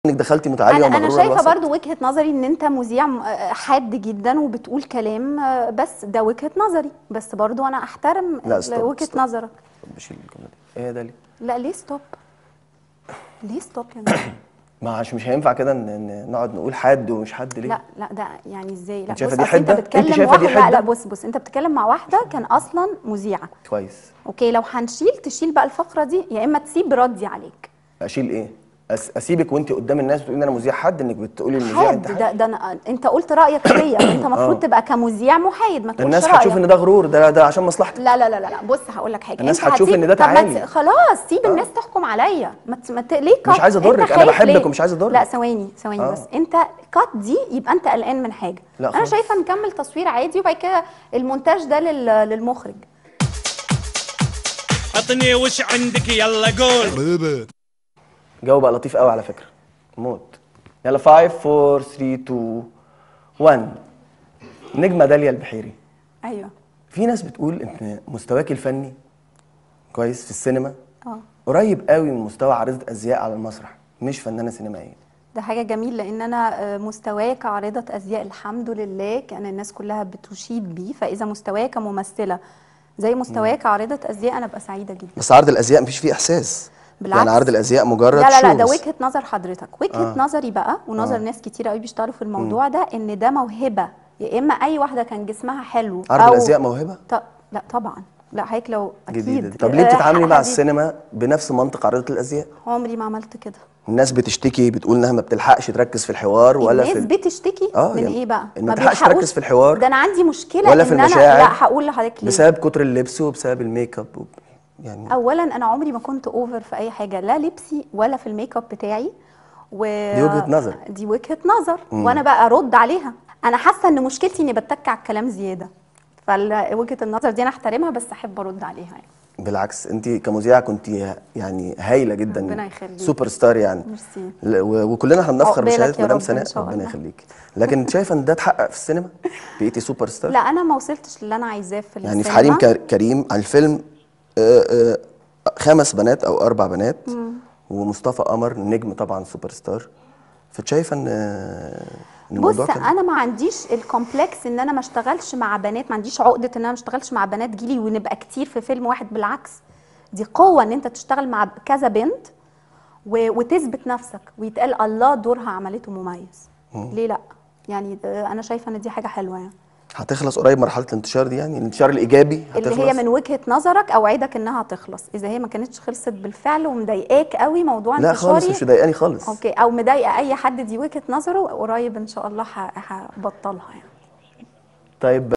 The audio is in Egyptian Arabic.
انك دخلتي متعاليه انا انا ومغروره شايفه الوسط. برضو وجهه نظري ان انت مذيع م- آه، حاد جدا وبتقول كلام آه، بس ده وجهه نظري بس برضو انا احترم لا، ال- ستوب، وجهه ستوب. نظرك طب شيل الجمله دي ايه ده ليه؟ لا ليه ستوب ليه ستوب يا نور؟ ما عشان مش هينفع كده ان إن نقعد نقول حد ومش حد ليه؟ لا لا ده يعني ازاي لا أنت شايفة بص دي أصل انت حدة؟ أنت بتكلم شايفة دي واحده لا حدة؟ لا بص بص انت بتتكلم مع واحده كان اصلا مذيعه كويس اوكي لو هنشيل تشيل بقى الفقره دي يا اما تسيب ردي عليك اشيل ايه؟ أس... اسيبك وانت قدام الناس بتقولي ان انا مذيع حد انك بتقولي المذيع حاد انت حد ده, ده أنا انت قلت رايك فيا انت المفروض تبقى كمذيع محايد ما تقولش الناس رايك هتشوف ان ده غرور ده ده عشان مصلحتك لا لا لا لا لا، بص هقول لك حاجه الناس أنت هتشوف هتسيب- إن ده طب ما تعالي. ت- خلاص سيب الناس تحكم عليا ما ت... ما ت... ليه مش كات؟ عايز أنت أضرك، أنا خايف بحبك ليه؟ ومش عايز أضرك. لا ثواني ثواني آه. بس انت كات دي يبقى انت قلقان من حاجه لا انا خالص. شايفه نكمل تصوير عادي وبعد كده المونتاج ده لل... للمخرج عطني وش عندك يلا قول جو بقى لطيف قوي على فكره موت يلا 5 4 3 2 1 نجمه داليا البحيري ايوه في ناس بتقول ان مستواك الفني كويس في السينما اه قريب قوي من مستوى عارضه ازياء على المسرح مش فنانه سينمائيه ده حاجة جميل لأن أنا آه، مستواي كعارضة أزياء الحمد لله كان الناس كلها بتشيد بيه فإذا مستواي كممثلة زي مستواي كعارضة أزياء أنا أبقى سعيدة جدا بس عرض الازياء مفيش فيه احساس بالعكس. يعني عرض الازياء مجرد لا لا لا شو ده بس. وجهة نظر حضرتك وجهة نظري بقى ونظر ناس كتير قوي بيشتغلوا في الموضوع ده إن ده موهبة يا إما أي واحدة كان جسمها حلو عرض أو الازياء موهبه ط... لا طبعا لا حضرتك لو أكيد جديده طب ليه آه، بتتعاملي مع حديد. السينما بنفس منطق عرضه الازياء عمري ما عملت كده الناس بتشتكي بتقول انها ما بتلحقش تركز في الحوار ولا الناس في ال- بتشتكي آه، من يعني ايه بقى إن ما تلحقش تركز بيلحقوش- في الحوار ده انا عندي مشكله ولا في ان انا المشاعر لا هقول لحضرتك ليه بسبب كتر اللبس وبسبب الميك اب وب... يعني اولا انا عمري ما كنت اوفر في اي حاجه لا لبسي ولا في الميك اب بتاعي و دي وجهة نظر. دي وجهه نظر وانا بقى ارد عليها انا حاسه ان مشكلتي اني بتك على الكلام زياده فوجهه النظر دي انا احترمها بس احب ارد عليها يعني بالعكس انت كمذيعه كنت يعني هايله جدا ربنا يخليك. سوبر ستار يعني ميرسي. ل- و- وكلنا احنا بنفخر عقبالك بشهاده يا مدام رب إن سناء شاء ربنا الله. يخليك لكن شايفه ان ده اتحقق في السينما بقيتي سوبر ستار لا انا ما وصلتش للي انا عايزاه في يعني في السينما. حريم كر- كريم على الفيلم آه، آه، خمس بنات او اربع بنات ومصطفى قمر نجم طبعا سوبر ستار فشايفه ان آه، ان بص الموضوع كان انا ما عنديش الكومبلكس ان انا ما اشتغلش مع بنات ما عنديش عقده ان انا ما اشتغلش مع بنات جيلي ونبقى كتير في فيلم واحد بالعكس دي قوه ان انت تشتغل مع كذا بنت و... وتثبت نفسك ويتقال الله دورها عملته مميز ليه لا يعني ده- انا شايفه ان دي حاجه حلوه يعني هتخلص قريب مرحله الانتشار دي يعني الانتشار الايجابي هتخلص اللي هي من وجهه نظرك اوعدك انها تخلص اذا هي ما كانتش خلصت بالفعل ومضايقاك قوي موضوع لا انتشاري خالص مش مضايقاني خالص اوكي او مضايقه اي حد دي وجهه نظره قريب ان شاء الله ه- هبطلها يعني طيب